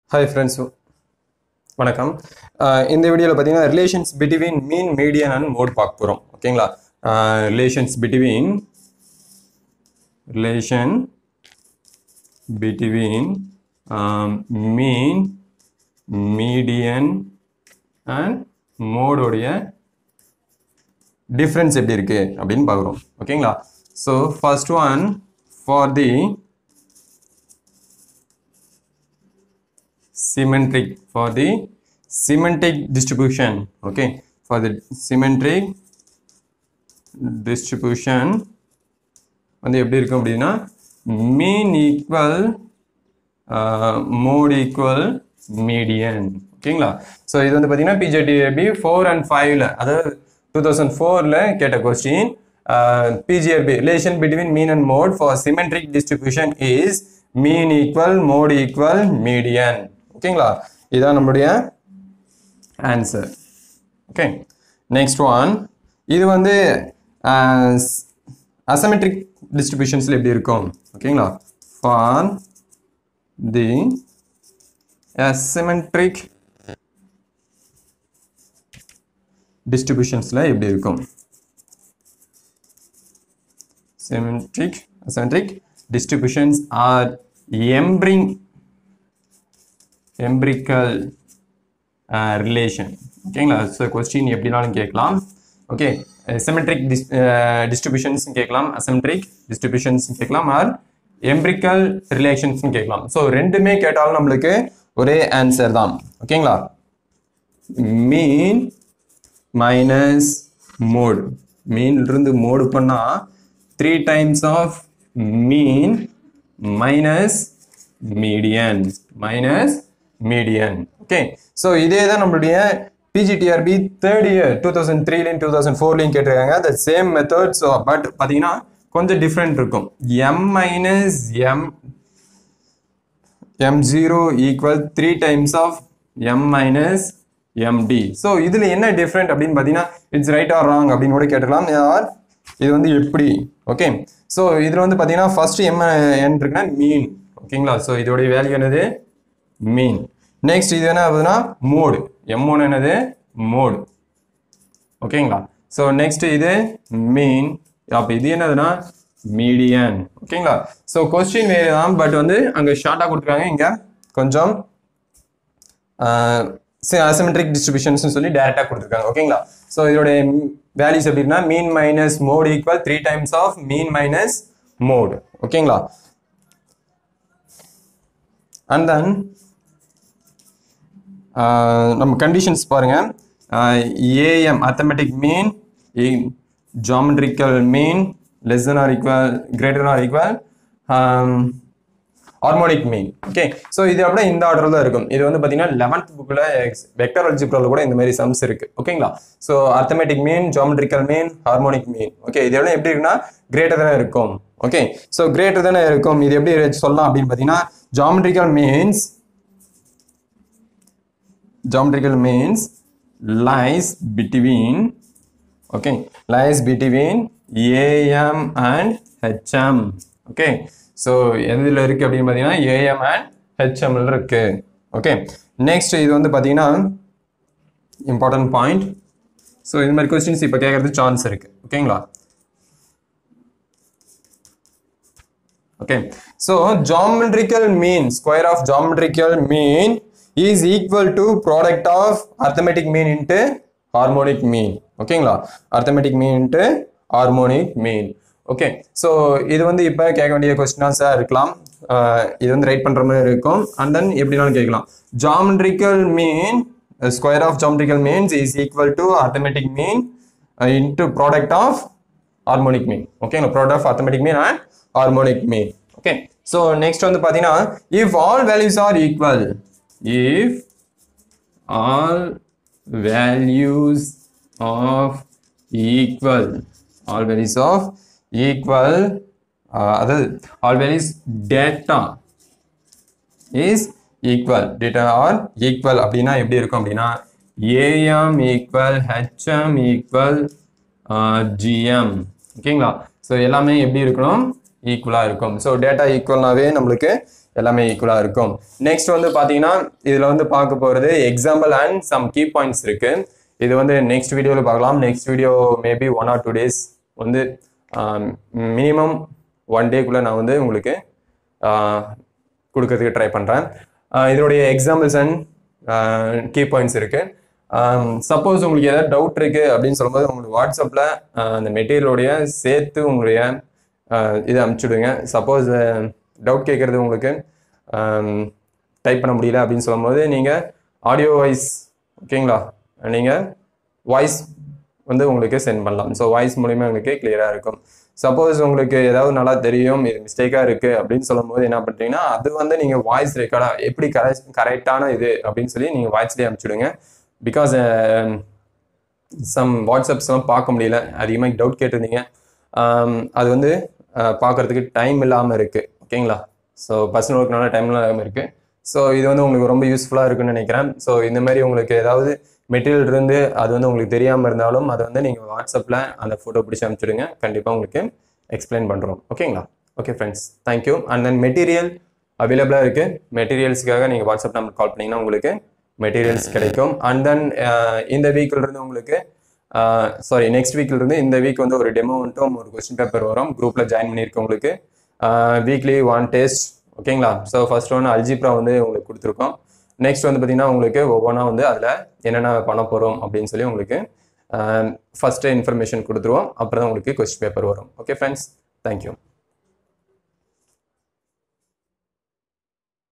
hi friends வணக்கம் அஹ் இந்த வீடியோவில் பார்த்தீங்கன்னா relations between mean median and mode பார்க்க போகிறோம் ஓகேங்களா relations between relation between mean median and மோடோடைய டிஃப்ரென்ஸ் எப்படி இருக்கு அப்படின்னு பார்க்குறோம் ஓகேங்களா so first one for the symmetric for the symmetric distribution okay for the symmetric distribution வந்து எப்படி இருக்கும் அப்படின்னா mean equal mode equal median ஓகேங்களா ஸோ இது வந்து பார்த்தீங்கன்னா பிஜேடிபி ஃபோர் அண்ட் ஃபைவ்ல அதாவது டூ தௌசண்ட் ஃபோரில் கேட்ட question PGRB relation between mean and mode for symmetric distribution is mean equal mode equal median ஓகேங்களா இதுதான் நம்மளுடைய ஆன்சர் ஓகே நெக்ஸ்ட் ஒன் இது வந்து அசமெட்ரிக் டிஸ்ட்ரிபியூஷன்ஸில் எப்படி இருக்கும் ஓகேங்களா ஃபார் தி அசிமெட்ரிக் டிஸ்ட்ரிபியூஷன்ஸில் எப்படி இருக்கும் symmetric asymmetric distributions or empiring empirical relation ஓகேங்களா ஸோ கொஸ்டின் எப்படினாலும் கேட்கலாம் ஓகே சிமெட்ரிக் டிஸ் டிஸ்ட்ரிபியூஷன்ஸ் கேட்கலாம் அசிமெட்ரிக் டிஸ்ட்ரிபியூஷன்ஸ் கேட்கலாம் ஆர் எம்பிரிக்கல் ரிலேஷன்ஸ் கேட்கலாம் ஸோ ரெண்டுமே கேட்டாலும் நம்மளுக்கு ஒரே ஆன்சர் தான் ஓகேங்களா மீன் மைனஸ் மோட் மீன்லேருந்து மோடு பண்ணால் three times of mean minus median minus median okay so இதே தான் நம்மளுடைய PGTRB third year two thousand த்ரீலையும் டூ தௌசண்ட் ஃபோர்லையும் கேட்டிருக்காங்க the same method so but பார்த்தீங்கன்னா கொஞ்சம் டிஃப்ரெண்ட் இருக்கும் M minus M M zero equal three times of M minus MD so இதில் என்ன டிஃப்ரெண்ட் அப்படின்னு பார்த்தீங்கன்னா இட்ஸ் ரைட் ஆர் ராங் அப்படின்னு கூட கேட்டுக்கலாம் ஆர் இது வந்து எப்படி ஓகே ஸோ இதில் வந்து பார்த்தீங்கன்னா ஃபர்ஸ்ட் எம் என் இருக்குன்னா மீன் ஓகேங்களா ஸோ இதோடைய வேல்யூ என்னது மீன் நெக்ஸ்ட் இது என்ன ஆகுதுன்னா மோடு எம் ஒன் என்னது மோடு ஓகேங்களா ஸோ நெக்ஸ்ட் இது மீன் அப்போ இது என்னதுன்னா மீடியன் ஓகேங்களா ஸோ கொஸ்டின் வேறு தான் பட் வந்து அங்கே ஷார்ட்டாக கொடுத்துருக்காங்க இங்கே கொஞ்சம் அசிமெட்ரிக் டிஸ்ட்ரிபியூஷன்ஸ் சொல்லி டேரெக்டாக கொடுத்துருக்காங்க ஓகேங்களா ஸோ இதோடைய வேல்யூஸ் எப்படின்னா mean minus mode equal three times of mean minus mode ஓகேங்களா அண்ட் தென் நம்ம கண்டிஷன்ஸ் பாருங்க AM arithmetic mean geometrical mean less than or equal greater or equal harmonic mean okay so இது அப்படியே இந்த order தான் இருக்கும் இது வந்து பார்த்தீங்கன்னா லெவன்த் புக்கில் வெக்டர் அல்ஜிப்ராவில் கூட இந்த மாதிரி சம்ஸ் இருக்கு ஓகேங்களா so arithmetic mean geometrical mean harmonic mean okay இது எவ்வளோ எப்படி இருக்குன்னா கிரேட்டர் தானே இருக்கும் ஓகே ஸோ கிரேட்டர் தானே இருக்கும் இது எப்படி சொல்லலாம் அப்படின்னு பார்த்தீங்கன்னா geometrical means geometrical means lies between okay lies between am and hm okay so எதுல இருக்கு அப்படின்னு பார்த்தீங்கன்னா am and hm ல இருக்கு ஓகே நெக்ஸ்ட் இது வந்து பார்த்தீங்கன்னா இம்பார்ட்டன்ட் பாயிண்ட் ஸோ இது மாதிரி கொஸ்டின்ஸ் இப்போ கேட்கறது சான்ஸ் இருக்கு ஓகேங்களா okay so geometrical mean square of geometrical mean is equal to product of arithmetic mean into harmonic mean ஓகேங்களா arithmetic mean into harmonic mean okay so இது வந்து இப்போ கேட்க வேண்டிய கொஸ்டினாஸாக இருக்கலாம் இது வந்து ரைட் பண்ணுற மாதிரி இருக்கும் அண்ட் தென் எப்படினாலும் கேட்கலாம் geometrical mean square of geometrical means is equal to arithmetic mean into product of harmonic mean ஓகேங்களா product of arithmetic mean and harmonic mean okay so next வந்து பார்த்தீங்கன்னா if all values are equal if all values of equal all values of equal uh, அதாவது all values data is equal data are equal அப்படின்னா எப்படி இருக்கும் அப்படின்னா am equal hm equal uh, gm ஓகேங்களா so எல்லாமே எப்படி இருக்கணும் ஈக்குவலாக இருக்கும் ஸோ டேட்டா ஈக்குவல்னாவே நம்மளுக்கு எல்லாமே ஈக்குவலாக இருக்கும் நெக்ஸ்ட் வந்து பார்த்தீங்கன்னா இதில் வந்து பார்க்க போகிறது example and some key points இருக்கு இது வந்து நெக்ஸ்ட் வீடியோவில் பார்க்கலாம் next video maybe one or two days வந்து மினிமம் ஒன் டேக்குள்ளே நான் வந்து உங்களுக்கு ஆஹ், கொடுக்கறதுக்கு ட்ரை பண்ணுறேன் இதனுடைய எக்ஸாம்பிள்ஸ் அண்ட் கீ பாயிண்ட்ஸ் இருக்கு சப்போஸ் உங்களுக்கு ஏதாவது டவுட் இருக்கு அப்படின்னு சொல்லும்போது உங்களுக்கு வாட்ஸ்அப்பில் அந்த மெட்டீரியலோடைய சேர்த்து உங்களுடைய ஆஹ், இதை அனுப்பிச்சுடுங்க சப்போஸ் டவுட் கேட்குறது உங்களுக்கு டைப் பண்ண முடியல அப்படின்னு சொல்லும்போது நீங்கள் ஆடியோ வாய்ஸ் ஓகேங்களா நீங்கள் வாய்ஸ் வந்து உங்களுக்கு சென்ட் பண்ணலாம் ஸோ வாய்ஸ் மூலிமா உங்களுக்கு கிளியராக இருக்கும் சப்போஸ் உங்களுக்கு ஏதாவது நல்லா தெரியும் இது மிஸ்டேக்காக இருக்குது அப்படின்னு சொல்லும்போது என்ன பண்ணுறீங்கன்னா அது வந்து நீங்கள் வாய்ஸ் ரெக்கார்டாக எப்படி கரெக்ட் கரெக்டான இது அப்படின்னு சொல்லி நீங்கள் வாய்ஸ்லேயே அனுப்பிச்சுடுங்க பிகாஸ் சம் வாட்ஸ்அப்ஸ்லாம் பார்க்க முடியல அதிகமாக டவுட் கேட்டிருந்தீங்க ஆம், அது வந்து பார்க்கறதுக்கு டைம் இல்லாமல் இருக்குது ஓகேங்களா ஸோ பர்சனல் ஒர்க்னால டைம் இல்லாமல் இருக்குது ஸோ இது வந்து உங்களுக்கு ரொம்ப யூஸ்ஃபுல்லாக இருக்குன்னு நினைக்கிறேன் ஸோ இந்த மாதிரி உங்களுக்கு ஏதாவது மெட்டீரியல் இருந்து அது வந்து உங்களுக்கு தெரியாமல் இருந்தாலும் அதை வந்து நீங்கள் வாட்ஸ்அப்பில் அந்த ஃபோட்டோ பிடிச்சி அனுப்பிச்சிடுங்க கண்டிப்பாக உங்களுக்கு எக்ஸ்பிளைன் பண்ணுறோம் ஓகேங்களா okay friends thank you and then material அவைலபிளாக இருக்குது மெட்டீரியல்ஸ்க்காக நீங்கள் வாட்ஸ்அப் நம்பர் கால் பண்ணிங்கன்னா உங்களுக்கு மெட்டீரியல்ஸ் கிடைக்கும் அண்ட் தென் இந்த வீக்கில் இருந்து உங்களுக்கு சாரி நெக்ஸ்ட் வீக்ல இருந்து இந்த வீக் வந்து ஒரு டெமோ வந்துட்டும் ஒரு கொஸ்டின் பேப்பர் வரும் குரூப்பில் ஜாயின் பண்ணியிருக்கவங்களுக்கு வீக்லி ஒன் டெஸ்ட் ஓகேங்களா ஸோ ஃபர்ஸ்ட் ஒன் அல்ஜிப்ரா வந்து உங்களுக்கு கொடுத்துருக்கோம் நெக்ஸ்ட் வந்து பார்த்தீங்கன்னா உங்களுக்கு ஒவ்வொன்றா வந்து அதில் என்னென்ன பண்ண போகிறோம் அப்படின்னு சொல்லி உங்களுக்கு ஃபஸ்ட்டு இன்ஃபர்மேஷன் கொடுத்துருவோம் அப்புறம் தான் உங்களுக்கு கொஸ்டின் பேப்பர் வரும் ஓகே ஃப்ரெண்ட்ஸ் தேங்க்யூ